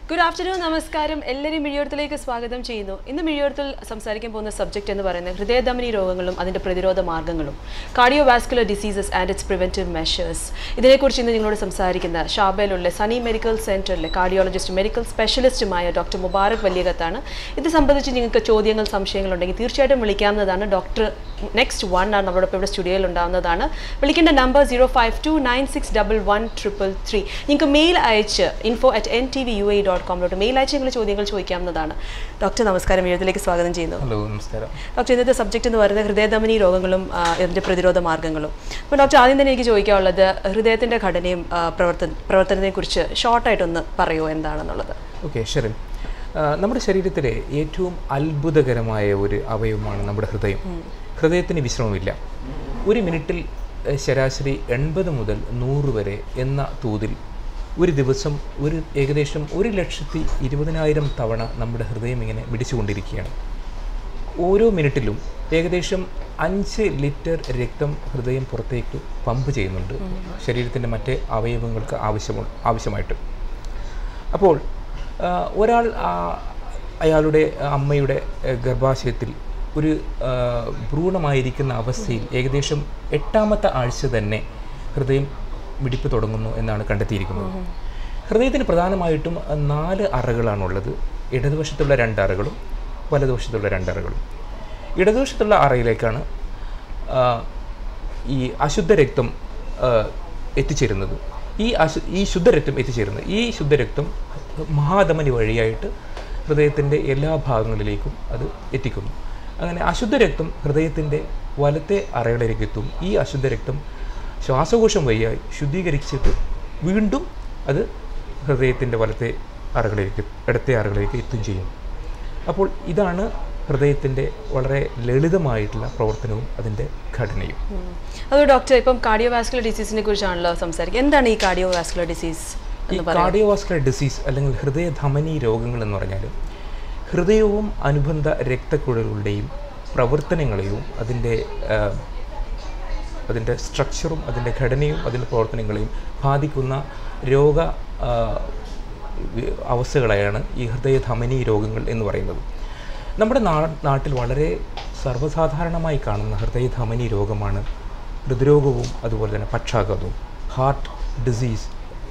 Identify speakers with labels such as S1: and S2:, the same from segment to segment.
S1: Good afternoon നമസ്കാരം എല്ലാവരെയും മിഴിയോടത്തിലേക്ക് സ്വാഗതം ചെയ്യുന്നു ഇന്ന് മിഴിയോടത്തിൽ സംസാരിക്കാൻ പോകുന്ന സബ്ജക്റ്റ് എന്ന് പറയുന്നത് ഹൃദയധമനി രോഗങ്ങളും അതിൻ്റെ പ്രതിരോധ മാർഗ്ഗങ്ങളും cardio vascular diseases and its preventive measures ഇതിനെക്കുറിച്ച് ഇന്ന് നിങ്ങളോട് സംസാരിക്കുന്ന ഷാബയിലുള്ള സണി മെഡിക്കൽ സെൻറ്ററിലെ കാർഡിയോളജിസ്റ്റ് മെഡിക്കൽ സ്പെഷ്യലിസ്റ്റുമായ ഡോക്ടർ മുബാറക് വലിയകത്താണ് ഇത് സംബന്ധിച്ച് നിങ്ങൾക്ക് ചോദ്യങ്ങൾ സംശയങ്ങളുണ്ടെങ്കിൽ തീർച്ചയായിട്ടും വിളിക്കാവുന്നതാണ് ഡോക്ടർ നെക്സ്റ്റ് വൺ ആണ് നമ്മളോടൊപ്പം ഇവിടെ സ്റ്റുഡിയോയിൽ ഉണ്ടാവുന്നതാണ് വിളിക്കേണ്ട number zero five two nine six double one triple three നിങ്ങൾക്ക് മെയിൽ അയച്ച് info at N T V U I dot കോമിലോട്ട് മെയിൽ അയച്ച് നിങ്ങൾ ചോദ്യങ്ങൾ ചോദിക്കാവുന്നതാണ് ഡോക്ടർ നമസ്കാരം എഴുതിലേക്ക് സ്വാഗതം ചെയ്യുന്നു
S2: ഹലോ നമസ്കാരം
S1: ഡോക്ടർ ഇന്നത്തെ സബ്ജക്റ്റ് എന്ന് പറയുന്നത് ഹൃദയധമനി രോഗങ്ങളും ആ, ഇതിൻ്റെ പ്രതിരോധ മാർഗ്ഗങ്ങളും അപ്പോൾ ഡോക്ടർ ആദ്യം തന്നെ എനിക്ക് ചോദിക്കാനുള്ളത് ഹൃദയത്തിൻ്റെ ഘടനയും ആ, പ്രവർത്തന പ്രവർത്തനത്തെക്കുറിച്ച് ഷോർട്ടായിട്ടൊന്ന് പറയുമോ എന്താണെന്നുള്ളത്
S2: ഓക്കെ ഷെറിൻ ആ, നമ്മുടെ ശരീരത്തിലെ ഏറ്റവും അത്ഭുതകരമായ ഒരു അവയവമാണ് നമ്മുടെ ഹൃദയം ഹൃദയത്തിന് വിശ്രമമില്ല ഒരു മിനിറ്റിൽ ഏഹ്, ശരാശരി എൺപത് മുതൽ നൂറ് വരെ എന്ന തോതിൽ ഒരു ദിവസം ഒരു ഏകദേശം ഒരു ലക്ഷത്തി ഇരുപതിനായിരം തവണ നമ്മുടെ ഹൃദയം ഇങ്ങനെ മിടിച്ചുകൊണ്ടിരിക്കുകയാണ് ഓരോ മിനിറ്റിലും ഏകദേശം അഞ്ച് ലിറ്റർ രക്തം ഹൃദയം പുറത്തേക്ക് പമ്പ് ചെയ്യുന്നുണ്ട് ശരീരത്തിൻ്റെ മറ്റ് അവയവങ്ങൾക്ക് ആവശ്യമു ആവശ്യമായിട്ട് അപ്പോൾ ആ, ഒരാൾ ആ, അയാളുടെ അമ്മയുടെ ആ, ഗർഭാശയത്തിൽ ഒരു ആ, ഭ്രൂണമായിരിക്കുന്ന അവസ്ഥയിൽ ഏകദേശം എട്ടാമത്തെ ആഴ്ച തന്നെ ഹൃദയം മിടിപ്പ് തുടങ്ങുന്നു എന്നാണ് കണ്ടെത്തിയിരിക്കുന്നത് ഹൃദയത്തിന് പ്രധാനമായിട്ടും നാല് അറകളാണുള്ളത് ഇടതുവശത്തുള്ള രണ്ട് അറകളും വലതുവശത്തുള്ള രണ്ട് അറകളും ഇടതുവശത്തുള്ള അറയിലേക്കാണ് ആ, ഈ അശുദ്ധ രക്തം ആ, എത്തിച്ചേരുന്നത് ഈ അശു ഈ ശുദ്ധരക്തം എത്തിച്ചേരുന്നത് ഈ ശുദ്ധരക്തം മഹാധമനി വഴിയായിട്ട് ഹൃദയത്തിൻ്റെ എല്ലാ ഭാഗങ്ങളിലേക്കും അത് എത്തിക്കുന്നു അങ്ങനെ അശുദ്ധ രക്തം ഹൃദയത്തിൻ്റെ വലത്തെ അറകളിലേക്ക് എത്തും ഈ അശുദ്ധ രക്തം ശ്വാസകോശം വഴിയായി ശുദ്ധീകരിച്ചിട്ട് വീണ്ടും അത് ഹൃദയത്തിൻ്റെ വലത്തെ അറകളിലേക്ക് ഇടത്തെ അറകളിലേക്ക് എത്തും ചെയ്യും അപ്പോൾ ഇതാണ് ഹൃദയത്തിൻ്റെ വളരെ ലളിതമായിട്ടുള്ള പ്രവർത്തനവും അതിൻ്റെ ഘടനയും
S1: അത് ഡോക്ടർ ഇപ്പം കാർഡിയോ വാസ്കുലർ ഡിസീസിനെ കുറിച്ചാണല്ലോ സംസാരിക്കുക എന്താണ് ഈ കാർഡിയോ വാസ്കുലർ ഡിസീസ്
S2: ഈ കാർഡിയോവാസ്കുലർ ഡിസീസ് അല്ലെങ്കിൽ ഹൃദയധമനി രോഗങ്ങൾ എന്ന് പറഞ്ഞാൽ ഹൃദയവും അനുബന്ധ രക്തക്കുഴലുകളുടെയും പ്രവർത്തനങ്ങളെയും അതിൻ്റെ ആ, അതിൻ്റെ സ്ട്രക്ചറും അതിൻ്റെ ഘടനയും അതിൻ്റെ പ്രവർത്തനങ്ങളെയും ബാധിക്കുന്ന രോഗ ആ, വി- അവസ്ഥകളെയാണ് ഈ ഹൃദയധമനി രോഗങ്ങൾ എന്ന് പറയുന്നത് നമ്മുടെ നാ നാട്ടിൽ വളരെ സർവ്വസാധാരണമായി കാണുന്ന ഹൃദയധമനി രോഗമാണ് ഹൃദ്രോഗവും അതുപോലെ തന്നെ പക്ഷാഘാതവും ഹാർട്ട് ഡിസീസ്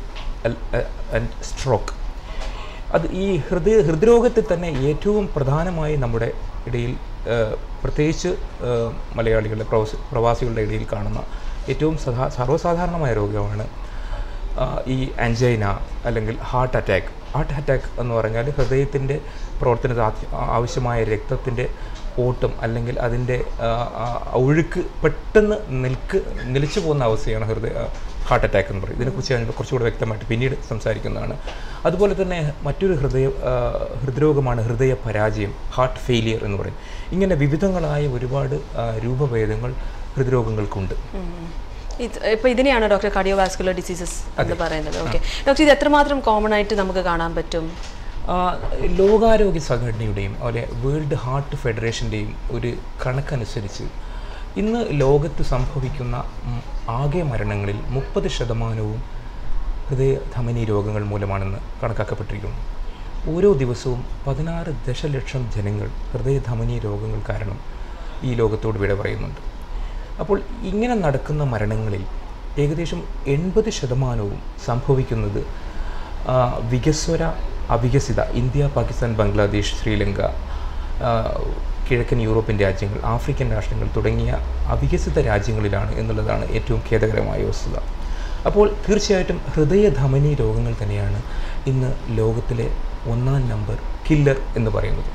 S2: ആൻഡ് സ്ട്രോക്ക് അത് ഈ ഹൃദയ ഹൃദ്രോഗത്തിൽ തന്നെ ഏറ്റവും പ്രധാനമായി നമ്മുടെ ഇടയിൽ ആ, പ്രത്യേകിച്ച് ആ, മലയാളികളുടെ പ്രവാസി പ്രവാസികളുടെ ഇടയിൽ കാണുന്ന ഏറ്റവും സധാ സർവ്വസാധാരണമായ രോഗമാണ് ആ, ഈ ആൻജൈന അല്ലെങ്കിൽ ഹാർട്ട് അറ്റാക്ക് ഹാർട്ട് അറ്റാക്ക് എന്ന് പറഞ്ഞാൽ ഹൃദയത്തിൻ്റെ പ്രവർത്തനത്തിന് ആവശ്യ- ആവശ്യമായ രക്തത്തിൻ്റെ ഓട്ടം അല്ലെങ്കിൽ അതിൻ്റെ ആ, ആ, ഒഴുക്ക് പെട്ടെന്ന് നിൽക്ക് നിലച്ചു പോകുന്ന അവസ്ഥയാണ് ഹൃദയ ഹാർട്ട് അറ്റാക്ക് എന്ന് പറയും ഇതിനെക്കുറിച്ച് ഞാൻ കുറച്ചുകൂടെ വ്യക്തമായിട്ട് പിന്നീട് സംസാരിക്കുന്നതാണ് അതുപോലെ തന്നെ മറ്റൊരു ഹൃദയ ആ, ഹൃദ്രോഗമാണ് ഹൃദയ പരാജയം ഹാർട്ട് ഫെയിലിയർ എന്ന് പറയും ഇങ്ങനെ വിവിധങ്ങളായ ഒരുപാട് ആ, രൂപഭേദങ്ങൾ ഹൃദ്രോഗങ്ങൾക്കുണ്ട്
S1: ഇത് ഇപ്പൊ ഇതിനെയാണോ ഡോക്ടർ കാർഡിയോ വാസ്കുലർ ഡിസീസസ് എന്ന് പറയുന്നത് ഓക്കെ ഡോക്ടർ ഇത് എത്രമാത്രം കോമൺ ആയിട്ട് നമുക്ക് കാണാൻ പറ്റും
S2: ആ, ലോകാരോഗ്യ സംഘടനയുടെയും അതുപോലെ വേൾഡ് ഹാർട്ട് ഫെഡറേഷൻ്റെയും ഒരു കണക്കനുസരിച്ച് ഇന്ന് ലോകത്ത് സംഭവിക്കുന്ന ഉം, ആകെ മരണങ്ങളിൽ മുപ്പത് ശതമാനവും ഹൃദയധമനി രോഗങ്ങൾ മൂലമാണെന്ന് കണക്കാക്കപ്പെട്ടിരിക്കുന്നു ഓരോ ദിവസവും പതിനാറ് ദശലക്ഷം ജനങ്ങൾ ഹൃദയധമനി രോഗങ്ങൾ കാരണം ഈ ലോകത്തോട് വിട പറയുന്നുണ്ട് അപ്പോൾ ഇങ്ങനെ നടക്കുന്ന മരണങ്ങളിൽ ഏകദേശം എൺപത് ശതമാനവും സംഭവിക്കുന്നത് ആ, വികസ്വര അവികസിത ഇന്ത്യ പാകിസ്ഥാൻ ബംഗ്ലാദേശ് ശ്രീലങ്ക ആ, കിഴക്കൻ യൂറോപ്യൻ രാജ്യങ്ങൾ ആഫ്രിക്കൻ രാഷ്ട്രങ്ങൾ തുടങ്ങിയ അവികസിത രാജ്യങ്ങളിലാണ് എന്നുള്ളതാണ് ഏറ്റവും ഖേദകരമായ വസ്തുത അപ്പോൾ തീർച്ചയായിട്ടും ഹൃദയധമനി രോഗങ്ങൾ തന്നെയാണ് ഇന്ന് ലോകത്തിലെ ഒന്നാം നമ്പർ കില്ലർ എന്ന് പറയുന്നത്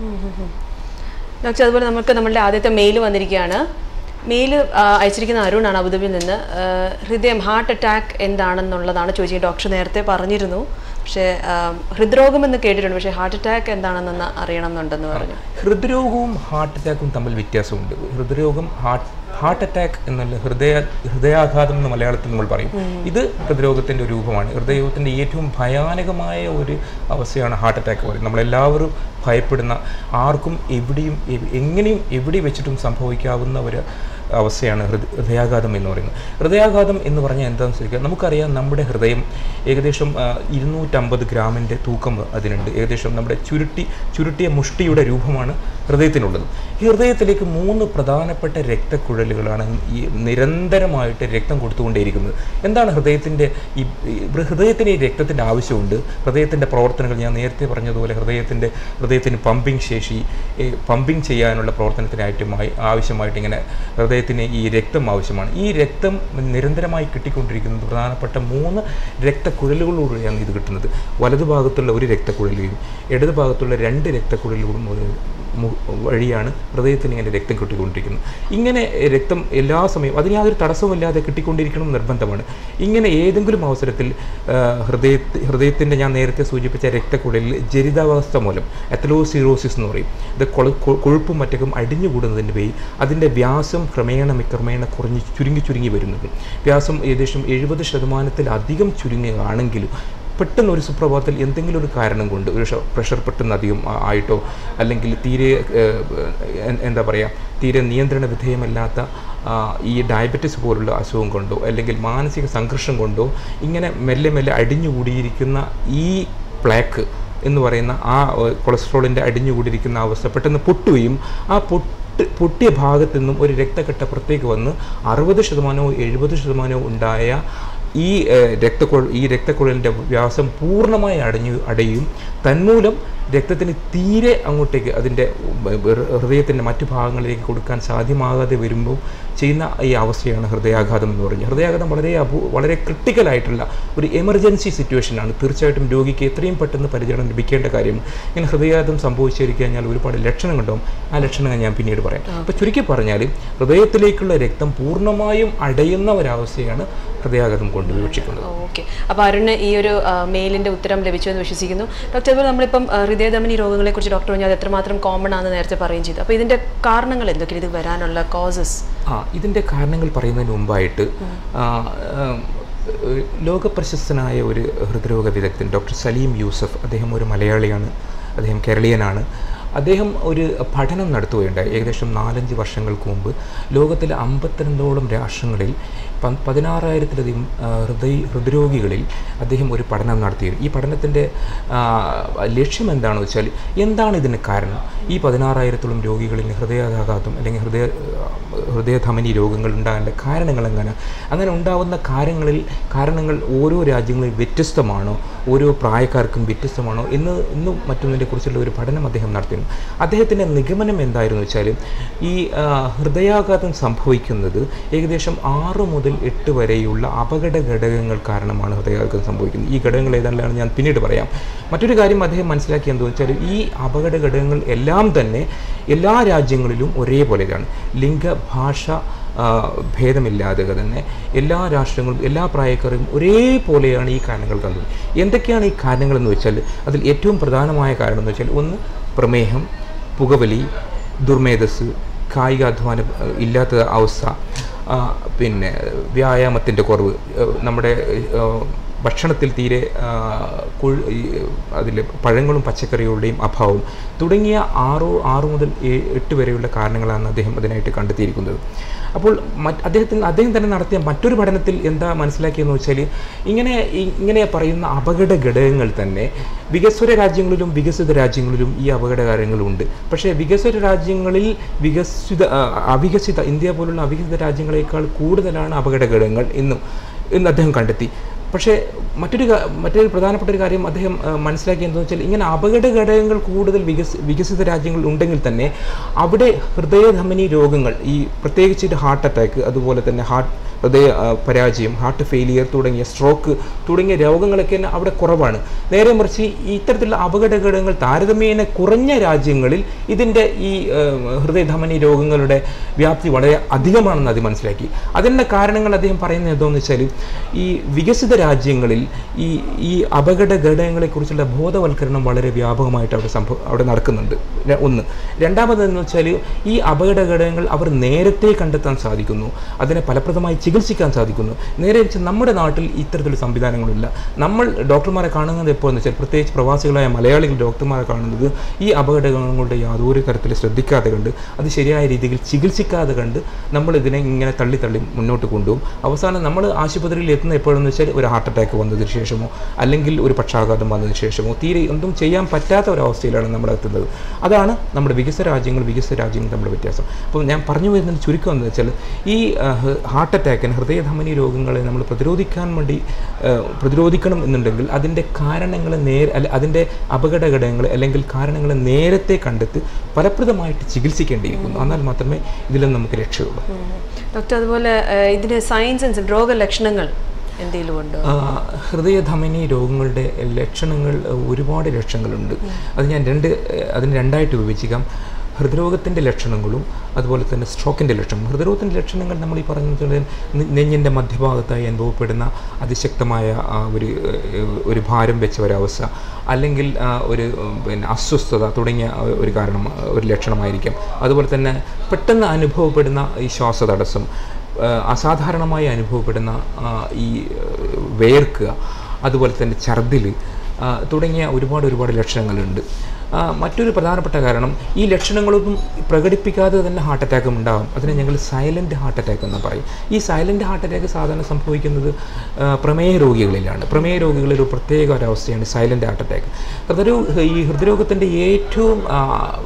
S1: ഡോക്ടർ അതുപോലെ നമുക്ക് നമ്മളുടെ ആദ്യത്തെ മെയിൽ വന്നിരിക്കുകയാണ് മെയിൽ അയച്ചിരിക്കുന്ന അരുണാണ് അബുദാബിയിൽ നിന്ന് ആ, ഹൃദയം ഹാർട്ട് അറ്റാക്ക് എന്താണെന്നുള്ളതാണ് ചോദിച്ചത് ഡോക്ടർ നേരത്തെ പറഞ്ഞിരുന്നു പക്ഷേ ആ, ഹൃദ്രോഗം എന്ന് കേട്ടിട്ടുണ്ട് പക്ഷേ ഹാർട്ട് അറ്റാക്ക് എന്താണെന്നൊന്ന് അറിയണം എന്നുണ്ടെന്ന് പറഞ്ഞു
S2: ഹൃദ്രോഗവും ഹാർട്ട് അറ്റാക്കും തമ്മിൽ വ്യത്യാസമുണ്ട് ഹൃദ്രോഗം ഹാർട്ട് ഹാർട്ട് അറ്റാക്ക് എന്നുള്ള ഹൃദയ ഹൃദയാഘാതം എന്ന് മലയാളത്തിൽ നമ്മൾ പറയും ഇത് ഹൃദ്രോഗത്തിൻ്റെ ഒരു രൂപമാണ് ഹൃദയത്തിൻ്റെ ഏറ്റവും ഭയാനകമായ ഒരു അവസ്ഥയാണ് ഹാർട്ട് അറ്റാക്ക് പറയുന്നത് നമ്മളെല്ലാവരും ഭയപ്പെടുന്ന ആർക്കും എവിടെയും എവ്- എങ്ങനെയും എവിടെ വെച്ചിട്ടും സംഭവിക്കാവുന്ന ഒരു അവസ്ഥയാണ് ഹൃദ ഹൃദയാഘാതം എന്ന് പറയുന്നത് ഹൃദയാഘാതം എന്ന് പറഞ്ഞാൽ എന്താണെന്ന് ചോദിക്കുക നമുക്കറിയാം നമ്മുടെ ഹൃദയം ഏകദേശം ആ, ഇരുന്നൂറ്റമ്പത് ഗ്രാമിൻ്റെ തൂക്കം അതിനുണ്ട് ഏകദേശം നമ്മുടെ ചുരുട്ടി ചുരുട്ടിയ മുഷ്ടിയുടെ രൂപമാണ് ഹൃദയത്തിനുള്ളത് ഈ ഹൃദയത്തിലേക്ക് മൂന്ന് പ്രധാനപ്പെട്ട രക്തക്കുഴലുകളാണ് ഈ നിരന്തരമായിട്ട് രക്തം കൊടുത്തുകൊണ്ടേയിരിക്കുന്നത് എന്താണ് ഹൃദയത്തിൻ്റെ ഈ ഈ ഹൃദയത്തിന് ഈ രക്തത്തിൻ്റെ ആവശ്യമുണ്ട് ഹൃദയത്തിൻ്റെ പ്രവർത്തനങ്ങൾ ഞാൻ നേരത്തെ പറഞ്ഞതുപോലെ ഹൃദയത്തിൻ്റെ ഹൃദയത്തിന് പമ്പിങ് ശേഷി പമ്പിങ് ചെയ്യാനുള്ള പ്രവർത്തനത്തിനായിട്ടുമായി ആവശ്യമായിട്ട് ഇങ്ങനെ ഹൃദയത്തിന് ഈ രക്തം ആവശ്യമാണ് ഈ രക്തം നിരന്തരമായി കിട്ടിക്കൊണ്ടിരിക്കുന്നത് പ്രധാനപ്പെട്ട മൂന്ന് രക്തക്കുഴലുകളിലൂടെയാണ് ഇത് കിട്ടുന്നത് വലതുഭാഗത്തുള്ള ഒരു രക്തക്കുഴലിലും ഇടത് ഭാഗത്തുള്ള രണ്ട് രക്തക്കുഴലുകളും ഒരു മു- വഴിയാണ് ഹൃദയത്തിന് ഇങ്ങനെ രക്തം കിട്ടിക്കൊണ്ടിരിക്കുന്നത് ഇങ്ങനെ രക്തം എല്ലാ സമയവും അതിന് യാതൊരു തടസ്സമില്ലാതെ കിട്ടിക്കൊണ്ടിരിക്കണം എന്ന് നിർബന്ധമാണ് ഇങ്ങനെ ഏതെങ്കിലും അവസരത്തിൽ ആ, ഹൃദയ ഹൃദയത്തിൻ്റെ ഞാൻ നേരത്തെ സൂചിപ്പിച്ച രക്തക്കുഴലിൽ ജരിതാവസ്ഥ മൂലം എത്തലോസിറോസിസ് എന്ന് പറയും ഇത് കൊള- കൊ- കൊഴുപ്പും മറ്റൊക്കെ അടിഞ്ഞുകൂടുന്നതിൻ്റെ പേര് അതിൻ്റെ വ്യാസം ക്രമേണ ക്രമേണ കുറഞ്ഞ് ചുരുങ്ങി ചുരുങ്ങി വരുന്നത് വ്യാസം ഏകദേശം എഴുപത് ശതമാനത്തിലധികം ചുരുങ്ങുകയാണെങ്കിലും പെട്ടെന്ന് ഒരു സുപ്രഭാതത്തിൽ എന്തെങ്കിലും ഒരു കാരണം കൊണ്ട് ഒരു ഷ- പ്രഷർ പെട്ടെന്ന് അധികം ആ- ആയിട്ടോ അല്ലെങ്കിൽ തീരെ ഏഹ്, എ- എന്താ പറയുക തീരെ നിയന്ത്രണ വിധേയമല്ലാത്ത ആ, ഈ ഡയബറ്റിസ് പോലുള്ള അസുഖം കൊണ്ടോ അല്ലെങ്കിൽ മാനസിക സംഘർഷം കൊണ്ടോ ഇങ്ങനെ മെല്ലെ മെല്ലെ അടിഞ്ഞുകൂടിയിരിക്കുന്ന ഈ പ്ലാക്ക് എന്ന് പറയുന്ന ആ ഏഹ്, കൊളസ്ട്രോളിൻ്റെ അടിഞ്ഞുകൂടിയിരിക്കുന്ന അവസ്ഥ പെട്ടെന്ന് പൊട്ടുകയും ആ പൊട്ട് പൊട്ടിയ ഭാഗത്തു നിന്നും ഒരു രക്തക്കെട്ട് പുറത്തേക്ക് വന്ന് അറുപത് ശതമാനവും എഴുപത് ശതമാനവും ഉണ്ടായ ഈ ഏഹ്, രക്തക്കുഴൽ ഈ രക്തക്കുഴലിൻ്റെ വ്യാസം പൂർണ്ണമായി അടഞ്ഞു അടയും തന്മൂലം രക്തത്തിന് തീരെ അങ്ങോട്ടേക്ക് അതിൻ്റെ ഹൃദയത്തിൻ്റെ മറ്റു ഭാഗങ്ങളിലേക്ക് കൊടുക്കാൻ സാധ്യമാകാതെ വരുമ്പോൾ ചെയ്യുന്ന ഈ അവസ്ഥയാണ് ഹൃദയാഘാതം എന്ന് പറയുന്നത് ഹൃദയാഘാതം വളരെ അപൂ വളരെ ക്രിട്ടിക്കലായിട്ടുള്ള ഒരു എമർജൻസി സിറ്റുവേഷനാണ് തീർച്ചയായിട്ടും രോഗിക്ക് എത്രയും പെട്ടെന്ന് പരിചരണം ലഭിക്കേണ്ട കാര്യം ഇങ്ങനെ ഹൃദയാഘാതം സംഭവിച്ചിരിക്കുക കഴിഞ്ഞാൽ ഒരുപാട് ലക്ഷണങ്ങളുണ്ടാവും ആ ലക്ഷണങ്ങൾ ഞാൻ പിന്നീട് പറയാം അപ്പോൾ ചുരുക്കി പറഞ്ഞാൽ ഹൃദയത്തിലേക്കുള്ള രക്തം പൂർണ്ണമായും അടയുന്ന ഒരവസ്ഥയാണ് ഹൃദയാഘാതം കൊണ്ട് വിവക്ഷിക്കുന്നത്
S1: ഓക്കെ അപ്പോൾ അരുണ് ഈ ഒരു ആ, മെയിലിന്റെ ഉത്തരം ലഭിച്ചു എന്ന് വിശ്വസിക്കുന്നു ഡോക്ടർ ഇപ്പോൾ നമ്മളിപ്പം ആ, ഹൃദയധമനി രോഗങ്ങളെ കുറിച്ച് ഡോക്ടർ പറഞ്ഞാൽ അത് എത്രമാത്രം കോമൺ ആണെന്ന് നേരത്തെ പറയുകയും ചെയ്തു അപ്പോൾ ഇതിന്റെ കാരണങ്ങൾ എന്തൊക്കെയാണ് ഇത് വരാനുള്ള കോസസ്
S2: ആ ഇതിൻ്റെ കാരണങ്ങൾ പറയുന്നതിന് മുമ്പായിട്ട് ആ, ആ, ലോകപ്രശസ്തനായ ഒരു ഹൃദ്രോഗ വിദഗ്ധൻ ഡോക്ടർ സലീം യൂസഫ് അദ്ദേഹം ഒരു മലയാളിയാണ് അദ്ദേഹം കേരളീയനാണ് അദ്ദേഹം ഒരു പഠനം നടത്തുകയുണ്ടായി ഏകദേശം നാലഞ്ച് വർഷങ്ങൾക്ക് മുമ്പ് ലോകത്തിലെ അമ്പത്തിരണ്ടോളം രാഷ്ട്രങ്ങളിൽ പ- പതിനാറായിരത്തിലധികം ആ, ഹൃദയ ഹൃദ്രോഗികളിൽ അദ്ദേഹം ഒരു പഠനം നടത്തി ഈ പഠനത്തിൻ്റെ ലക്ഷ്യം എന്താണെന്ന് വെച്ചാൽ എന്താണ് ഇതിന് കാരണം ഈ പതിനാറായിരത്തോളം രോഗികളിൽ ഹൃദയാഘാതം അല്ലെങ്കിൽ ഹൃദയ ഹൃദയധമനി രോഗങ്ങൾ ഉണ്ടാകേണ്ട കാരണങ്ങൾ എങ്ങനെ അങ്ങനെ ഉണ്ടാവുന്ന കാര്യങ്ങളിൽ കാരണങ്ങൾ ഓരോ രാജ്യങ്ങളിൽ വ്യത്യസ്തമാണോ ഓരോ പ്രായക്കാർക്കും വ്യത്യസ്തമാണോ എന്ന് ഇന്നും മറ്റൊന്നിനെ കുറിച്ചുള്ള ഒരു പഠനം അദ്ദേഹം നടത്തിയിരുന്നു അദ്ദേഹത്തിൻ്റെ നിഗമനം എന്തായിരുന്നു വെച്ചാൽ ഈ ആ, ഹൃദയാഘാതം സംഭവിക്കുന്നത് ഏകദേശം ആറ് മുതൽ എട്ട് വരെയുള്ള അപകട ഘടകങ്ങൾ കാരണമാണ് ഹൃദയാഘാതം സംഭവിക്കുന്നത് ഈ ഘടകങ്ങൾ ഏതാണ്ടാണ് ഞാൻ പിന്നീട് പറയാം മറ്റൊരു കാര്യം അദ്ദേഹം മനസ്സിലാക്കി എന്താണെന്ന് വെച്ചാൽ ഈ അപകട ഘടകങ്ങൾ എല്ലാം തന്നെ എല്ലാ രാജ്യങ്ങളിലും ഒരേപോലെയാണ് ലിംഗ ഭാഷ ആ, ഭേദമില്ലാതെ തന്നെ എല്ലാ രാഷ്ട്രങ്ങളും എല്ലാ പ്രായക്കാരും ഒരേപോലെയാണ് ഈ കാരണങ്ങൾ തന്നത് എന്തൊക്കെയാണ് ഈ കാരണങ്ങൾ എന്ന് വെച്ചാൽ അതിൽ ഏറ്റവും പ്രധാനമായ കാരണം എന്ന് വെച്ചാൽ ഒന്ന് പ്രമേഹം പുകവലി ദുർമേധസ് കായികാധ്വാനം ആ, ഇല്ലാത്ത അവസ്ഥ ആ, പിന്നെ വ്യായാമത്തിൻ്റെ കുറവ് ആ, നമ്മുടെ ആ, ഭക്ഷണത്തിൽ തീരെ അതിൽ പഴങ്ങളും പച്ചക്കറികളുടെയും അഭാവം തുടങ്ങിയ ആറോ ആറ് മുതൽ ഏ- എട്ട് വരെയുള്ള കാരണങ്ങളാണ് അദ്ദേഹം അതിനായിട്ട് കണ്ടെത്തിയിരിക്കുന്നത് അപ്പോൾ മറ്റ് അദ്ദേഹത്തിന് അദ്ദേഹം തന്നെ നടത്തിയ മറ്റൊരു പഠനത്തിൽ എന്താ മനസ്സിലാക്കിയെന്ന് വെച്ചാൽ ഇങ്ങനെ ഈ- ഇങ്ങനെ പറയുന്ന അപകട ഘടകങ്ങൾ തന്നെ വികസ്വര രാജ്യങ്ങളിലും വികസിത രാജ്യങ്ങളിലും ഈ അപകട കാര്യങ്ങളുണ്ട് പക്ഷേ വികസ്വര രാജ്യങ്ങളിൽ വികസിത ആ, അവികസിത ഇന്ത്യ പോലുള്ള അവികസിത രാജ്യങ്ങളെക്കാൾ കൂടുതലാണ് അപകട ഘടകങ്ങൾ എന്നും എന്ന് അദ്ദേഹം കണ്ടെത്തി പക്ഷേ മറ്റൊരു കാ- മറ്റൊരു പ്രധാനപ്പെട്ട ഒരു കാര്യം അദ്ദേഹം ആ, മനസ്സിലാക്കിയത് എന്താണെന്ന് വെച്ചാൽ ഇങ്ങനെ അപകട ഘടകങ്ങൾ കൂടുതൽ വികസ വികസിത രാജ്യങ്ങളിൽ ഉണ്ടെങ്കിൽ തന്നെ അവിടെ ഹൃദയധമനി രോഗങ്ങൾ ഈ പ്രത്യേകിച്ച് ഹാർട്ട് അറ്റാക്ക് അതുപോലെ തന്നെ ഹാർട്ട് ഹൃദയ ആ, പരാജയം ഹാർട്ട് ഫെയിലിയർ തുടങ്ങിയ സ്ട്രോക്ക് തുടങ്ങിയ രോഗങ്ങളൊക്കെ തന്നെ അവിടെ കുറവാണ് നേരെ മറിച്ച് ഈ ഇത്തരത്തിലുള്ള അപകട ഘടകങ്ങൾ താരതമ്യേന കുറഞ്ഞ രാജ്യങ്ങളിൽ ഇതിൻ്റെ ഈ ആ, ഹൃദയധമനി രോഗങ്ങളുടെ വ്യാപ്തി വളരെ അധികമാണെന്ന് അത് മനസ്സിലാക്കി അതിൻ്റെ കാരണങ്ങൾ അദ്ദേഹം പറയുന്നത് എന്താണെന്ന് വെച്ചാൽ ഈ വികസിത രാജ്യങ്ങളിൽ ഈ ഈ അപകട ഘടകങ്ങളെക്കുറിച്ചുള്ള ബോധവൽക്കരണം വളരെ വ്യാപകമായിട്ട് അവിടെ സംഭവം അവിടെ നടക്കുന്നുണ്ട് ര- ഒന്ന് രണ്ടാമതെന്ന് വെച്ചാൽ ഈ അപകട ഘടകങ്ങൾ അവർ നേരത്തെ കണ്ടെത്താൻ സാധിക്കുന്നു അതിനെ ഫലപ്രദമായി ചികിത്സിക്കാൻ സാധിക്കുന്നു നേരെ വെച്ച് നമ്മുടെ നാട്ടിൽ ഇത്തരത്തിലുള്ള സംവിധാനങ്ങളില്ല നമ്മൾ ഡോക്ടർമാരെ കാണുന്നത് എപ്പോഴെന്ന് വെച്ചാൽ പ്രത്യേകിച്ച് പ്രവാസികളായ മലയാളികൾ ഡോക്ടർമാരെ കാണുന്നത് ഈ അപകടങ്ങളുടെ യാതൊരു തരത്തിൽ ശ്രദ്ധിക്കാതെ കണ്ട് അത് ശരിയായ രീതിയിൽ ചികിത്സിക്കാതെ കണ്ട് നമ്മൾ ഇതിനെ ഇങ്ങനെ തള്ളി തള്ളി മുന്നോട്ട് കൊണ്ടുപോകും അവസാനം നമ്മൾ ആശുപത്രിയിൽ എത്തുന്ന എപ്പോഴെന്ന് വെച്ചാൽ ഒരു ഹാർട്ട് അറ്റാക്ക് വന്നതിന് ശേഷമോ അല്ലെങ്കിൽ ഒരു പക്ഷാഘാതം വന്നതിന് ശേഷമോ തീരെ ഒന്നും ചെയ്യാൻ പറ്റാത്ത ഒരവസ്ഥയിലാണ് നമ്മൾ എത്തുന്നത് അതാണ് നമ്മുടെ വികസിത രാജ്യങ്ങൾ വികസിത രാജ്യങ്ങൾ തമ്മിലുള്ള വ്യത്യാസം അപ്പോൾ ഞാൻ പറഞ്ഞു വരുന്നതിന് ചുരുക്കം എന്ന് വെച്ചാൽ ഈ ഹാർട്ട് അറ്റാക്കിന് ഹൃദയധമനി രോഗങ്ങളെ നമ്മൾ പ്രതിരോധിക്കാൻ വേണ്ടി ആ, പ്രതിരോധിക്കണം എന്നുണ്ടെങ്കിൽ അതിൻ്റെ കാരണങ്ങളെ നേരെ അല്ല അതിൻ്റെ അപകട ഘടകങ്ങളെ അല്ലെങ്കിൽ കാരണങ്ങളെ നേരത്തെ കണ്ടെത്തി ഫലപ്രദമായിട്ട് ചികിത്സിക്കേണ്ടിയിരിക്കുന്നു എന്നാൽ മാത്രമേ ഇതിൽ നമുക്ക് രക്ഷയുള്ളൂ
S1: ഡോക്ടർ അതുപോലെ ഏഹ്, ഇതിന് സയൻസ് ആൻഡ് രോഗലക്ഷണങ്ങൾ എന്തെങ്കിലും ഉണ്ടോ
S2: ആ, ഹൃദയധമനി രോഗങ്ങളുടെ ലക്ഷണങ്ങൾ അഹ്, ഒരുപാട് ലക്ഷണങ്ങളുണ്ട് അത് ഞാൻ രണ്ട് അഹ്, അതിന് രണ്ടായിട്ട് വിഭജിക്കാം ഹൃദ്രോഗത്തിൻ്റെ ലക്ഷണങ്ങളും അതുപോലെ തന്നെ സ്ട്രോക്കിൻ്റെ ലക്ഷണം ഹൃദ്രോഗത്തിൻ്റെ ലക്ഷണങ്ങൾ നമ്മൾ ഈ പറഞ്ഞ നെഞ്ഞിൻ്റെ മധ്യഭാഗത്തായി അനുഭവപ്പെടുന്ന അതിശക്തമായ ആ, ഒരു ഏഹ്, ഒരു ഭാരം വെച്ച ഒരവസ്ഥ അല്ലെങ്കിൽ ആ, ഒരു ഉം, പിന്നെ അസ്വസ്ഥത തുടങ്ങിയ ആ, ഒരു കാരണം ആ, ഒരു ലക്ഷണമായിരിക്കാം അതുപോലെ തന്നെ പെട്ടെന്ന് അനുഭവപ്പെടുന്ന ഈ ശ്വാസതടസ്സം ആ, അസാധാരണമായി അനുഭവപ്പെടുന്ന ആ, ഈ ആ, വേർക്കുക അതുപോലെ തന്നെ ഛർദിൽ തുടങ്ങിയ ഒരുപാട് ഒരുപാട് ലക്ഷണങ്ങളുണ്ട് ആ, മറ്റൊരു പ്രധാനപ്പെട്ട കാരണം ഈ ലക്ഷണങ്ങളൊന്നും പ്രകടിപ്പിക്കാതെ തന്നെ ഹാർട്ട് അറ്റാക്കും ഉണ്ടാകും അതിനെ ഞങ്ങൾ സൈലൻറ്റ് ഹാർട്ട് അറ്റാക്ക് എന്ന് പറയും ഈ സൈലൻറ്റ് ഹാർട്ട് അറ്റാക്ക് സാധാരണ സംഭവിക്കുന്നത് ആ, പ്രമേയ രോഗികളിലാണ് പ്രമേയ രോഗികളിൽ ഒരു പ്രത്യേക ഒരവസ്ഥയാണ് സൈലൻറ്റ് ഹാർട്ട് അറ്റാക്ക് ഹൃദയരോ ഈ ഹൃദയരോഗത്തിൻ്റെ ഏറ്റവും ആ,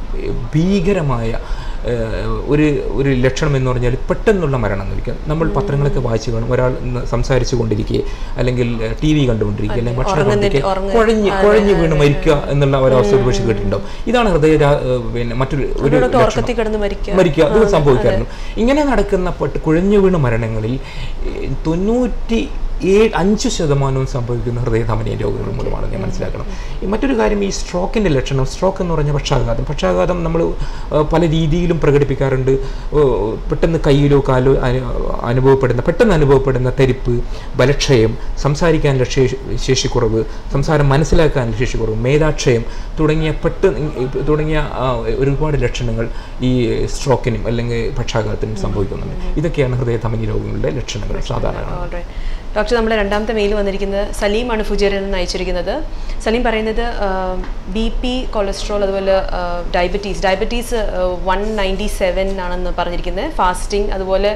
S2: ഭീകരമായ ഏഹ് ഒരു ഒരു ലക്ഷണം എന്ന് പറഞ്ഞാൽ പെട്ടെന്നുള്ള മരണം എന്ന് വിളിക്കാം നമ്മൾ പത്രങ്ങളൊക്കെ വായിച്ചു കാണും ഒരാൾ ഇന്ന് സംസാരിച്ചു കൊണ്ടിരിക്കുക അല്ലെങ്കിൽ ടി വി കണ്ടുകൊണ്ടിരിക്കുക അല്ലെങ്കിൽ ഭക്ഷണം കൊണ്ടിരിക്കുക കുഴഞ്ഞ് കുഴഞ്ഞ് വീണ് മരിക്കുക എന്നുള്ള ഒരവസ്ഥ ഒരു പക്ഷേ കേട്ടിട്ടുണ്ടാവും ഇതാണ് ഹൃദയ രാ- ഏഹ് പിന്നെ മറ്റൊരു ഒരു ലക്ഷണം
S1: ഉറക്കത്തിൽ കിടന്ന് മരിക്കുക
S2: മരിക്കുക അത് സംഭവിക്കാറുണ്ട് ഇങ്ങനെ നടക്കുന്ന പെട്ട് കുഴഞ്ഞു വീണ മരണങ്ങളിൽ ഏഹ്, തൊണ്ണൂറ്റി ഏഴ് അഞ്ച് ശതമാനവും സംഭവിക്കുന്ന ഹൃദയധമനിയ രോഗങ്ങൾ മൂലമാണ് ഞാൻ മനസ്സിലാക്കണം ഈ മറ്റൊരു കാര്യം ഈ സ്ട്രോക്കിൻ്റെ ലക്ഷണം സ്ട്രോക്ക് എന്ന് പറഞ്ഞാൽ പക്ഷാഘാതം പക്ഷാഘാതം നമ്മൾ പല രീതിയിലും പ്രകടിപ്പിക്കാറുണ്ട് ഓ, പെട്ടെന്ന് കയ്യിലോ കാലോ അനു- അനുഭവപ്പെടുന്ന പെട്ടെന്ന് അനുഭവപ്പെടുന്ന തരിപ്പ് ബലക്ഷയം സംസാരിക്കാനുള്ള ശേഷി ശേഷിക്കുറവ് സംസാരം മനസ്സിലാക്കാനുള്ള ശേഷിക്കുറവ് മേധാക്ഷയം തുടങ്ങിയ പെട്ടെന്ന് തുടങ്ങിയ ആ, ഒരുപാട് ലക്ഷണങ്ങൾ ഈ സ്ട്രോക്കിനും അല്ലെങ്കിൽ പക്ഷാഘാതത്തിനും സംഭവിക്കുന്നുണ്ട് ഇതൊക്കെയാണ് ഹൃദയധമനി രോഗങ്ങളുടെ ലക്ഷണങ്ങൾ സാധാരണ
S1: Alright. ഡോക്ടർ നമ്മുടെ രണ്ടാമത്തെ മെയിൽ വന്നിരിക്കുന്നത് സലീമാണ് ഫുജേറിൽ നിന്ന് അയച്ചിരിക്കുന്നത് സലീം പറയുന്നത് ബി പി കൊളസ്ട്രോൾ അതുപോലെ diabetes diabetes one ninety seven ആണെന്ന് പറഞ്ഞിരിക്കുന്നത് ഫാസ്റ്റിംഗ് അതുപോലെ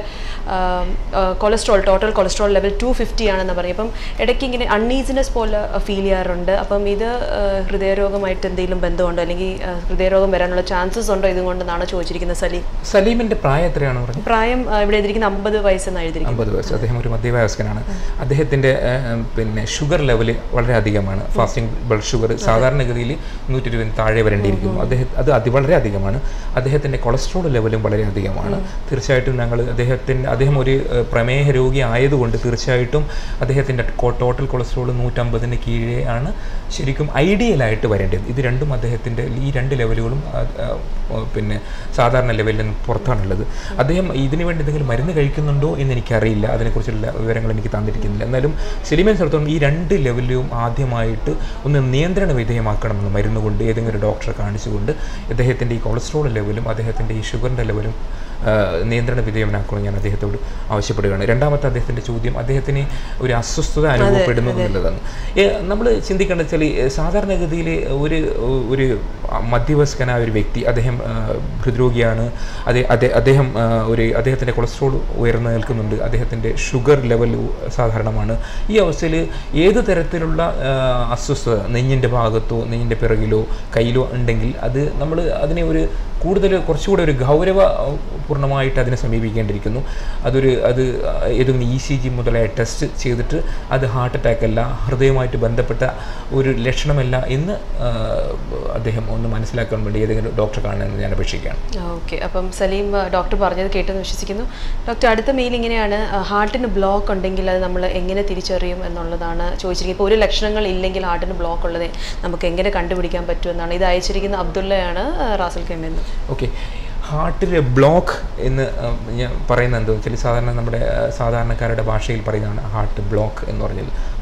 S1: cholesterol total cholesterol level two fifty ആണെന്ന് പറയും അപ്പം ഇടയ്ക്ക് ഇങ്ങനെ അൺഈസിനെസ് പോലെ ഫീൽ ചെയ്യാറുണ്ട് അപ്പം ഇത് ആ, ഹൃദയരോഗമായിട്ട് എന്തെങ്കിലും ബന്ധമുണ്ടോ അല്ലെങ്കിൽ ആ, ഹൃദയരോഗം വരാനുള്ള ചാൻസസ് ഉണ്ടോ ഇതുകൊണ്ടെന്നാണ് ചോദിച്ചിരിക്കുന്നത് സലീം
S2: സലീമിന്റെ പ്രായം എത്രയാണ് പറഞ്ഞത്
S1: പ്രായം ആ, ഇവിടെ എഴുതിയിരിക്കുന്ന അമ്പത് വയസ്സെന്ന് എഴുതിയിരിക്കുന്നത്
S2: അമ്പത് വയസ്സ് അദ്ദേഹം ഒരു മധ്യവയസ്കനാണ് അദ്ദേഹത്തിൻ്റെ പിന്നെ ഷുഗർ ലെവൽ വളരെ അധികമാണ് ഫാസ്റ്റിംഗ് ബ്ലഡ് ഷുഗർ സാധാരണഗതിയിൽ നൂറ്റി ഇരുപതിന് താഴെ വരേണ്ടിയിരിക്കുന്നു അദ്ദേഹം അത് അതി വളരെ അധികമാണ് അദ്ദേഹത്തിൻ്റെ കൊളസ്ട്രോൾ ലെവലും വളരെ അധികമാണ് തീർച്ചയായിട്ടും ഞങ്ങൾ അദ്ദേഹത്തിൻ്റെ അദ്ദേഹം ഒരു ഏഹ്, പ്രമേഹ രോഗി ആയതുകൊണ്ട് തീർച്ചയായിട്ടും അദ്ദേഹത്തിൻ്റെ ടോട്ടൽ കൊളസ്ട്രോൾ നൂറ്റമ്പതിന് കീഴേ ആണ് ശരിക്കും ഐഡിയലായിട്ട് വരേണ്ടത് ഇത് രണ്ടും അദ്ദേഹത്തിൻ്റെ ഈ രണ്ട് ലെവലുകളും ആ, ആ, പിന്നെ സാധാരണ ലെവലിൽ നിന്ന് പുറത്താണുള്ളത് അദ്ദേഹം ഇതിനു വേണ്ടി എന്തെങ്കിലും മരുന്ന് കഴിക്കുന്നുണ്ടോ എന്ന് എനിക്കറിയില്ല അതിനെക്കുറിച്ചുള്ള വിവരങ്ങൾ എനിക്ക് തന്നിരിക്കുന്നില്ല എന്നാലും സെലിമൻ സ്ഥലത്തോളം ഈ രണ്ട് ലെവലിലും ആദ്യമായിട്ട് ഒന്ന് നിയന്ത്രണ വിധേയമാക്കണമെന്ന് മരുന്ന് കൊണ്ട് ഏതെങ്കിലും ഒരു ഡോക്ടറെ കാണിച്ചുകൊണ്ട് അദ്ദേഹത്തിൻ്റെ ഈ കൊളസ്ട്രോൾ ലെവലും അദ്ദേഹത്തിൻ്റെ ഈ ഷുഗറിൻ്റെ ലെവലും ആ, നിയന്ത്രണ വിധേയമാക്കണം ഞാൻ അദ്ദേഹത്തോട് ആവശ്യപ്പെടുകയാണ് രണ്ടാമത്തെ അദ്ദേഹത്തിൻ്റെ ചോദ്യം അദ്ദേഹത്തിന് ഒരു അസ്വസ്ഥത അനുഭവപ്പെടുന്നു എന്നുള്ളതാണ് നമ്മൾ ചിന്തിക്കേണ്ടത് വെച്ചാൽ സാധാരണഗതിയിൽ ഒരു ഒരു മധ്യവയസ്കനായ ഒരു വ്യക്തി അദ്ദേഹം ആ, ഹൃദ്രോഗിയാണ് അതെ അതെ അദ്ദേഹം ആ, ഒരു അദ്ദേഹത്തിൻ്റെ കൊളസ്ട്രോൾ ഉയർന്നു നിൽക്കുന്നുണ്ട് അദ്ദേഹത്തിൻ്റെ ഷുഗർ ലെവൽ സാധാരണമാണ് ഈ അവസ്ഥയിൽ ഏത് തരത്തിലുള്ള ആ, അസ്വസ്ഥത നെഞ്ഞിൻ്റെ ഭാഗത്തോ നെഞ്ഞിൻ്റെ പിറകിലോ കയ്യിലോ ഉണ്ടെങ്കിൽ അത് നമ്മൾ അതിനെ ഒരു കൂടുതൽ കുറച്ചുകൂടെ ഒരു ഗൗരവ പൂർണ്ണമായിട്ട് അതിനെ സമീപിക്കേണ്ടിയിരിക്കുന്നു അതൊരു അത് ഏതെങ്കിലും ഇ സി ജി മുതലായ ടെസ്റ്റ് ചെയ്തിട്ട് അത് ഹാർട്ട് അറ്റാക്ക് അല്ല ഹൃദയവുമായിട്ട് ബന്ധപ്പെട്ട ഒരു ലക്ഷണമല്ല എന്ന് ആ, അദ്ദേഹം ഒന്ന് മനസ്സിലാക്കാൻ വേണ്ടി ഏതെങ്കിലും ഡോക്ടറെ കാണണമെന്ന് ഞാൻ അപേക്ഷിക്കുകയാണ്
S1: ഓക്കെ അപ്പം സലീം ആ, ഡോക്ടർ പറഞ്ഞത് കേട്ടെന്ന് വിശ്വസിക്കുന്നു ഡോക്ടർ അടുത്ത മെയിൽ ഇങ്ങനെയാണ് ആ, ഹാർട്ടിന് ബ്ലോക്ക് ഉണ്ടെങ്കിൽ അത് നമ്മൾ എങ്ങനെ തിരിച്ചറിയും എന്നുള്ളതാണ് ചോദിച്ചിരിക്കുന്നത് ഇപ്പോൾ ഒരു ലക്ഷണങ്ങൾ ഇല്ലെങ്കിൽ ഹാർട്ടിന് ബ്ലോക്ക് ഉള്ളത് നമുക്ക് എങ്ങനെ കണ്ടുപിടിക്കാൻ പറ്റുമെന്നാണ് ഇത് അയച്ചിരിക്കുന്ന അബ്ദുള്ളയാണ് ആ, റാസൽ കെമെന്ന്
S2: ഓക്കെ ഹാർട്ടിലെ ബ്ലോക്ക് എന്ന് ആ, ഞാൻ പറയുന്നത് എന്താ വെച്ചാൽ സാധാരണ നമ്മുടെ ആ, സാധാരണക്കാരുടെ ഭാഷയിൽ പറയുന്നതാണ് ഹാർട്ട് ബ്ലോക്ക് എന്ന് പറഞ്ഞാൽ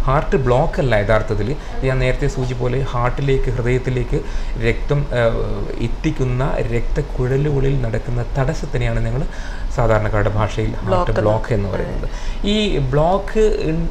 S2: ഹാർട്ട് ബ്ലോക്ക് അല്ല യഥാർത്ഥത്തിൽ ഞാൻ നേരത്തെ സൂചി പോലെ ഹാർട്ടിലേക്ക് ഹൃദയത്തിലേക്ക് രക്തം ആ, എത്തിക്കുന്ന രക്തക്കുഴലുകളിൽ നടക്കുന്ന തടസ്സത്തിനെയാണ് ഞങ്ങൾ സാധാരണക്കാരുടെ ഭാഷയിൽ ഹാർട്ട് ബ്ലോക്ക് എന്ന് പറയുന്നത് ഈ ബ്ലോക്ക്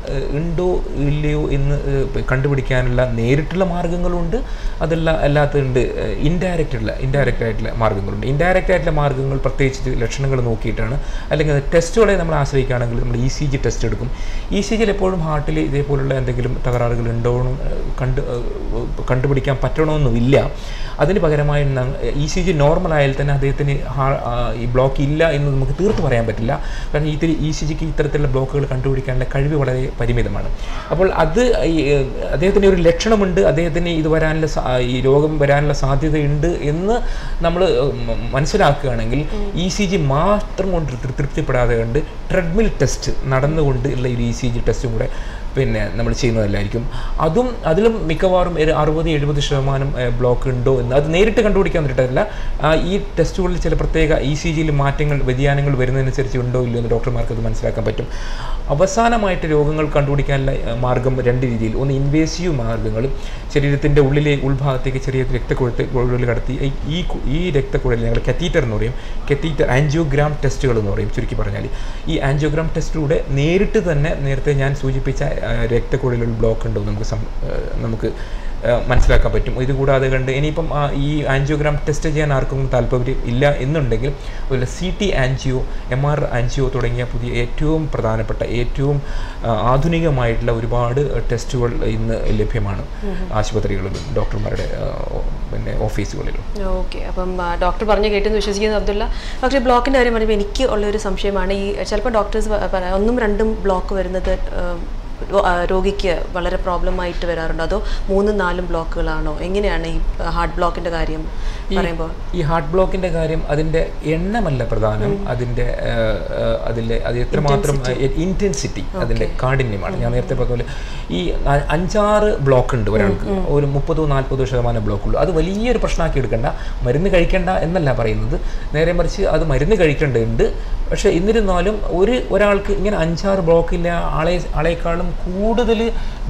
S2: ഉണ്ടോ ഇല്ലയോ എന്ന് ഏഹ്, കണ്ടുപിടിക്കാനുള്ള നേരിട്ടുള്ള മാർഗങ്ങളുണ്ട് അതല്ല അല്ലാത്തതുണ്ട് ഇൻഡയറക്റ്റ് ഉള്ള ഇൻഡയറക്റ്റ് ആയിട്ടുള്ള മാർഗ്ഗങ്ങളുണ്ട് ഇൻഡയറക്റ്റ് ആയിട്ടുള്ള മാർഗ്ഗങ്ങൾ പ്രത്യേകിച്ച് ലക്ഷണങ്ങൾ നോക്കിയിട്ടാണ് അല്ലെങ്കിൽ ടെസ്റ്റുകളെ നമ്മൾ ആശ്രയിക്കുകയാണെങ്കിൽ നമ്മൾ ഇ സി ജി ടെസ്റ്റ് എടുക്കും ഇ സി ജിയിൽ എപ്പോഴും ഹാർട്ടിൽ ഇതേപോലുള്ള എന്തെങ്കിലും തകരാറുകൾ ഉണ്ടോ എന്ന് കണ്ട് ഏഹ്, കണ്ടുപിടിക്കാൻ പറ്റണമെന്നില്ല അതിന് പകരമായി ഇ സി ജി നോർമൽ ആയാൽ തന്നെ അദ്ദേഹത്തിന് ഹാ- ആ, ഈ ബ്ലോക്ക് ഇല്ല എന്ന് നമുക്ക് തീർത്ത് പറയാൻ പറ്റില്ല കാരണം ഇത്തിരി ഇ സി ജിക്ക് ഇത്തരത്തിലുള്ള ബ്ലോക്കുകൾ കണ്ടുപിടിക്കാനുള്ള കഴിവ് വളരെ പരിമിതമാണ് അപ്പോൾ അത് ഈ, ഏഹ്, അദ്ദേഹത്തിന് ഒരു ലക്ഷണമുണ്ട് അദ്ദേഹത്തിന് ഇത് വരാനുള്ള സാ- ഈ രോഗം വരാനുള്ള സാധ്യതയുണ്ട് എന്ന് നമ്മൾ മനസ്സിലാക്കുകയാണെങ്കിൽ ഇ സി ജി മാത്രം കൊണ്ട് തൃ- തൃപ്തിപ്പെടാതെ കണ്ട് ട്രെഡ്മിൽ ടെസ്റ്റ് നടന്നുകൊണ്ട് ഉള്ള ഒരു ഇ സി ജി ടെസ്റ്റും കൂടെ പിന്നെ നമ്മൾ ചെയ്യുന്നതല്ലായിരിക്കും അതും അതിലും മിക്കവാറും ഒരു അറുപത് എഴുപത് ശതമാനം ഏഹ്, ബ്ലോക്ക് ഉണ്ടോ എന്ന് അത് നേരിട്ട് കണ്ടുപിടിക്കാൻ പറ്റില്ല ഈ ടെസ്റ്റുകളിൽ ചില പ്രത്യേക ഇ സി ജിയിൽ മാറ്റങ്ങൾ വ്യതിയാനങ്ങൾ വരുന്നതനുസരിച്ച് ഉണ്ടോ ഇല്ലയോ എന്ന് ഡോക്ടർമാർക്ക് അത് മനസ്സിലാക്കാൻ പറ്റും അവസാനമായിട്ട് രോഗങ്ങൾ കണ്ടുപിടിക്കാനുള്ള ഏഹ്, മാർഗം രണ്ട് രീതിയിൽ ഒന്ന് ഇൻവേസീവ് മാർഗ്ഗങ്ങളും ശരീരത്തിൻ്റെ ഉള്ളിലെ ഉൾഭാഗത്തേക്ക് ചെറിയ രക്തക്കുഴത്ത് കുഴലുകൾ കടത്തി ഈ- ഈ കു- ഈ രക്തക്കുഴൽ ഞങ്ങൾ കത്തീറ്റർ എന്ന് പറയും കത്തീറ്റർ ആൻജിയോഗ്രാം ടെസ്റ്റുകൾ എന്ന് പറയും ചുരുക്കി പറഞ്ഞാൽ ഈ ആൻജിയോഗ്രാം ടെസ്റ്റിലൂടെ നേരിട്ട് തന്നെ നേരത്തെ ഞാൻ സൂചിപ്പിച്ച ആ, രക്തക്കുഴലിൽ ബ്ലോക്ക് ഉണ്ടോ എന്ന് നമുക്ക് സം- ആ, നമുക്ക് ആ, മനസ്സിലാക്കാൻ പറ്റും ഇതുകൂടാതെ കണ്ട് ഇനിയിപ്പം ആ, ഈ ആൻജിയോഗ്രാം ടെസ്റ്റ് ചെയ്യാൻ ആർക്കും താല്പര്യം ഇല്ല എന്നുണ്ടെങ്കിൽ ഒരു C T angio M R angio തുടങ്ങിയ പുതിയ ഏറ്റവും പ്രധാനപ്പെട്ട ഏറ്റവും ആ, ആധുനികമായിട്ടുള്ള ഒരുപാട് ടെസ്റ്റുകൾ ഇന്ന് ലഭ്യമാണ് ആശുപത്രികളിലും ഡോക്ടർമാരുടെ ആ, പിന്നെ ഓഫീസുകളിലും
S1: ഓക്കെ അപ്പം ആ, ഡോക്ടർ പറഞ്ഞു കേട്ടെന്ന് വിശ്വസിക്കുന്നു അബ്ദുള്ള ഡോക്ടർ ബ്ലോക്കിൻ്റെ കാര്യം പറയുമ്പോൾ എനിക്ക് ഉള്ളൊരു സംശയമാണ് ഈ ചിലപ്പോൾ ഡോക്ടേഴ്സ് പറയാം ഒന്നും രണ്ടും ബ്ലോക്ക് വരുന്നത് ആ, രോ- ആ, രോഗിക്ക് വളരെ പ്രോബ്ലം ആയിട്ട് വരാറുണ്ടോ അതോ മൂന്നും നാലും ബ്ലോക്കുകളാണോ എങ്ങനെയാണ് ഈ ഹാർട്ട് ബ്ലോക്കിൻ്റെ കാര്യം പറയുമ്പോൾ
S2: ഈ ഹാർട്ട് ബ്ലോക്കിന്റെ കാര്യം അതിന്റെ എണ്ണമല്ല പ്രധാനം അതിന്റെ ഏഹ്, അതിലെ അത് എത്രമാത്രം ഇന്റൻസിറ്റി അതിന്റെ കാഠിന്യമാണ് ഞാൻ നേരത്തെ പറഞ്ഞ പോലെ ഈ അ- അഞ്ചാറ് ബ്ലോക്ക് ഉണ്ട് ഒരാൾക്ക് ഒരു മുപ്പതോ നാൽപ്പതോ ശതമാനം ബ്ലോക്ക് ഉള്ളൂ അത് വലിയൊരു പ്രശ്നമാക്കി എടുക്കണ്ട മരുന്ന് കഴിക്കണ്ട എന്നല്ല പറയുന്നത് നേരെ മറിച്ച് അത് മരുന്ന് കഴിക്കേണ്ടതുണ്ട് പക്ഷേ എന്നിരുന്നാലും ഒരു ഒരാൾക്ക് ഇങ്ങനെ അഞ്ചാറ് ബ്ലോക്കില്ല ആളെ ആളെക്കാളും കൂടുതൽ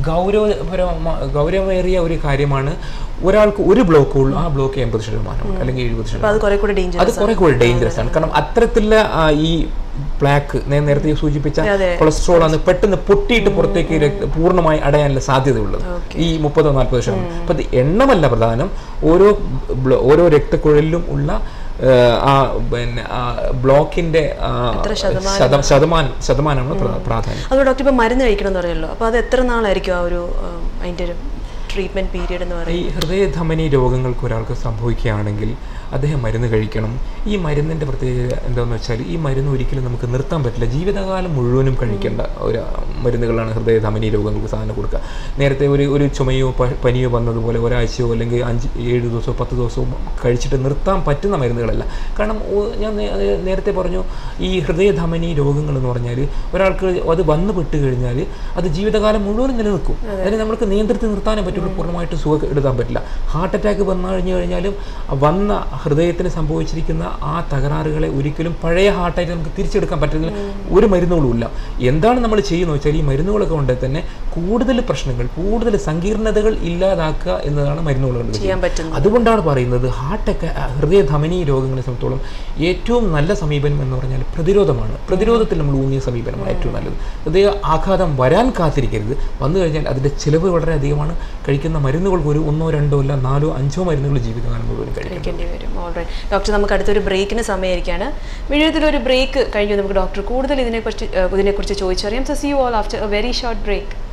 S2: ഗൗരവപരമ ഗൗരവമേറിയ ഒരു കാര്യമാണ് ഒരാൾക്ക് ഒരു ബ്ലോക്ക് ഉള്ളൂ ആ ബ്ലോക്ക് എൺപത് ശതമാനമാണ് അല്ലെങ്കിൽ എഴുപത്
S1: അപ്പോൾ
S2: ശതമാനം
S1: അത് കുറെ കൂടി ഡേഞ്ചർ
S2: അത് കുറെ കൂടി ഡേഞ്ചറസ് ആണ് കാരണം അത്തരത്തിലുള്ള ആ, ഈ പ്ലാക്ക് ഞാൻ നേരത്തെ സൂചിപ്പിച്ച
S1: അതെ.
S2: കൊളസ്ട്രോൾ ആണ് പെട്ടെന്ന് പൊട്ടിയിട്ട് പുറത്തേക്ക് രക്ത- പൂർണ്ണമായി അടയാനുള്ള സാധ്യതയുള്ളത് ഈ മുപ്പതോ നാൽപ്പതോ ശതമാനം അപ്പൊ ഇത് എണ്ണമല്ല പ്രധാനം ഓരോ ബ്ലോ- ഓരോ രക്തക്കുഴലിലും ഉള്ള ആ, ആ പിന്നെ ആ ബ്ലോക്കിന്റെ ആ, ശതം- ശതമാനം ശതമാനമാണ് പ്ര- പ്രാധാന്യം
S1: അതുകൊണ്ട് ഡോക്ടർ ഇപ്പോൾ മരുന്ന് കഴിക്കണം എന്ന് പറയുമല്ലോ അപ്പോൾ അത് എത്ര നാളായിരിക്കും ആ ഒരു ആ, അതിൻ്റെ ഒരു ട്രീറ്റ്മെൻറ്റ് പീരീഡ് എന്ന് പറയുന്നത്
S2: ഈ ഹൃദയധമനി രോഗങ്ങൾക്ക് ഒരാൾക്ക് സംഭവിക്കുകയാണെങ്കിൽ അദ്ദേഹം മരുന്ന് കഴിക്കണം ഈ മരുന്നിൻ്റെ പ്രത്യേകത എന്താണെന്ന് വെച്ചാൽ ഈ മരുന്ന് ഒരിക്കലും നമുക്ക് നിർത്താൻ പറ്റില്ല ജീവിതകാലം മുഴുവനും കഴിക്കേണ്ട ഒരു മരുന്നുകളാണ് ഹൃദയധമനി രോഗങ്ങൾക്ക് സാധനം കൊടുക്കുക നേരത്തെ ഒരു ഒരു ചുമയോ പ- പനിയോ വന്നതുപോലെ ഒരാഴ്ചയോ അല്ലെങ്കിൽ അഞ്ച് ഏഴ് ദിവസമോ പത്ത് ദിവസമോ കഴിച്ചിട്ട് നിർത്താൻ പറ്റുന്ന മരുന്നുകളല്ല കാരണം ഓ- ഞാൻ നേ- അത് നേരത്തെ പറഞ്ഞു ഈ ഹൃദയധമനി രോഗങ്ങൾ എന്ന് പറഞ്ഞാൽ ഒരാൾക്ക് അത് വന്നു പെട്ട് കഴിഞ്ഞാൽ അത് ജീവിതകാലം മുഴുവനും നിലനിൽക്കും അതിനെ നമുക്ക് നിയന്ത്രിച്ച് നിർത്താനേ പറ്റുള്ളൂ പൂർണ്ണമായിട്ട് സുഖം എടുക്കാൻ പറ്റില്ല ഹാർട്ട് അറ്റാക്ക് വന്നു കഴിഞ്ഞു കഴിഞ്ഞാലും ആ വന്ന ഹൃദയത്തിന് സംഭവിച്ചിരിക്കുന്ന ആ തകരാറുകളെ ഒരിക്കലും പഴയ ഹാർട്ടായിട്ട് നമുക്ക് തിരിച്ചെടുക്കാൻ പറ്റുന്ന ഒരു മരുന്നുകളും ഇല്ല എന്താണ് നമ്മൾ ചെയ്യുന്നത് വെച്ചാൽ ഈ മരുന്നുകളൊക്കെ കൊണ്ട് തന്നെ കൂടുതൽ പ്രശ്നങ്ങൾ കൂടുതൽ സങ്കീർണതകൾ ഇല്ലാതാക്കുക എന്നതാണ് മരുന്നുകൾ കൊണ്ട്
S1: ചെയ്യാൻ
S2: ചെയ്യുന്നത്.
S1: പറ്റുന്നത്
S2: അതുകൊണ്ടാണ് പറയുന്നത് ഹാർട്ടൊക്കെ ഹൃദയധമനി രോഗങ്ങളെ സംബന്ധിച്ചോളം ഏറ്റവും നല്ല സമീപനം എന്ന് പറഞ്ഞാൽ പ്രതിരോധമാണ് പ്രതിരോധത്തിൽ നമ്മൾ ഊന്നിയ സമീപനമാണ് ഏറ്റവും നല്ലത് ഹൃദയ ആഘാതം വരാൻ കാത്തിരിക്കരുത് വന്നു കഴിഞ്ഞാൽ അതിൻ്റെ ചിലവ് വളരെ അധികമാണ് കഴിക്കുന്ന മരുന്നുകൾക്ക് ഒരു ഒന്നോ രണ്ടോ അല്ല നാലോ അഞ്ചോ മരുന്നുകൾ ജീവിതകാലം മുഴുവൻ കഴിക്കണം
S1: കഴിക്കേണ്ടി വരും ഓൾറൈറ്റ് ഡോക്ടർ നമുക്ക് അടുത്തൊരു ബ്രേക്കിന് സമയമായിരിക്കാണ് വിഴുത്തിൽ ഒരു ബ്രേക്ക് കഴിഞ്ഞു നമുക്ക് ഡോക്ടർ കൂടുതൽ ഇതിനെക്കുറിച്ച് ഏഹ്, ഇതിനെക്കുറിച്ച് ചോദിച്ചറിയാം so see you all after a very short break